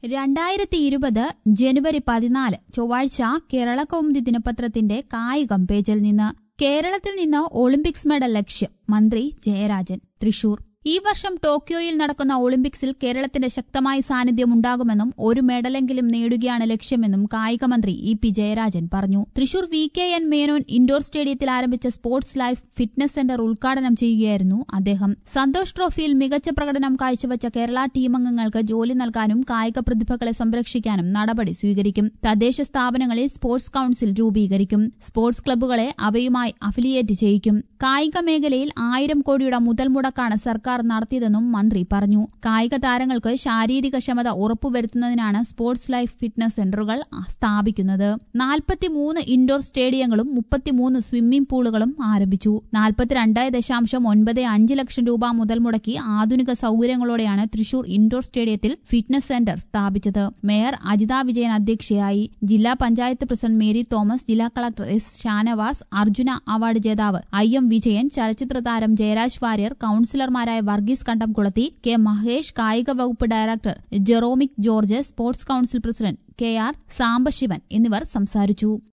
രണ്ടായിരത്തി ഇരുപത് ജനുവരി പതിനാല് ചൊവ്വാഴ്ച കേരള കൗമുദി ദിനപത്രത്തിന്റെ കായികം പേജിൽ നിന്ന് കേരളത്തിൽ നിന്ന് ഒളിമ്പിക്സ് മെഡൽ ലക്ഷ്യം മന്ത്രി ജയരാജൻ തൃശൂർ ഈ വർഷം ടോക്കിയോയിൽ നടക്കുന്ന ഒളിമ്പിക്സിൽ കേരളത്തിന്റെ ശക്തമായ സാന്നിധ്യം ഉണ്ടാകുമെന്നും ഒരു മെഡലെങ്കിലും നേടുകയാണ് ലക്ഷ്യമെന്നും കായിക മന്ത്രി ഇ പി ജയരാജൻ പറഞ്ഞു Thrissur V K N Menon indoor സ്റ്റേഡിയത്തിൽ ആരംഭിച്ച സ്പോർട്സ് ലൈഫ് ഫിറ്റ്നസ് സെന്റർ ഉദ്ഘാടനം ചെയ്യുകയായിരുന്നു അദ്ദേഹം സന്തോഷ് ട്രോഫിയിൽ മികച്ച പ്രകടനം കാഴ്ചവെച്ച കേരള ടീമംഗങ്ങൾക്ക് ജോലി നൽകാനും കായിക പ്രതിഭകളെ സംരക്ഷിക്കാനും നടപടി സ്വീകരിക്കും തദ്ദേശ സ്ഥാപനങ്ങളിൽ സ്പോർട്സ് കൌൺസിൽ രൂപീകരിക്കും സ്പോർട്സ് ക്ലബ്ബുകളെ അവയുമായി അഫിലിയേറ്റ് ചെയ്യിക്കും കായിക മേഖലയിൽ ആയിരം കോടിയുടെ മുതൽ മുടക്കാണ് സർക്കാർ നടത്തിയതെന്നും മന്ത്രി പറഞ്ഞു കായിക താരങ്ങൾക്ക് ശാരീരിക ക്ഷമത ഉറപ്പുവരുത്തുന്നതിനാണ് സ്പോർട്സ് ലൈഫ് ഫിറ്റ്നസ് സെന്ററുകൾ സ്ഥാപിക്കുന്നത് നാൽപ്പത്തിമൂന്ന് ഇൻഡോർ സ്റ്റേഡിയങ്ങളും മുപ്പത്തിമൂന്ന് സ്വിമ്മിംഗ് പൂളുകളും ആരംഭിച്ചു നാൽപ്പത്തിരണ്ട് ദശാംശം ഒൻപത് അഞ്ച് ലക്ഷം രൂപ മുതൽ മുടക്കി ആധുനിക സൌകര്യങ്ങളോടെയാണ് തൃശൂർ ഇൻഡോർ സ്റ്റേഡിയത്തിൽ ഫിറ്റ്നസ് സെന്റർ സ്ഥാപിച്ചത് മേയർ അജിത വിജയൻ അധ്യക്ഷയായി ജില്ലാ പഞ്ചായത്ത് പ്രസിഡന്റ് മേരി തോമസ് ജില്ലാ collector S Shanavas Arjuna award ജേതാവ് ഐ എം വിജയൻ ചലച്ചിത്ര താരം ജയരാജ് വാര്യർ കൌൺസിലർമാരായ വർഗീസ് കണ്ടംകുളത്തി കെ മഹേഷ് കായിക വകുപ്പ് director Jeromic George sports council president K R Sambasivan എന്നിവർ സംസാരിച്ചു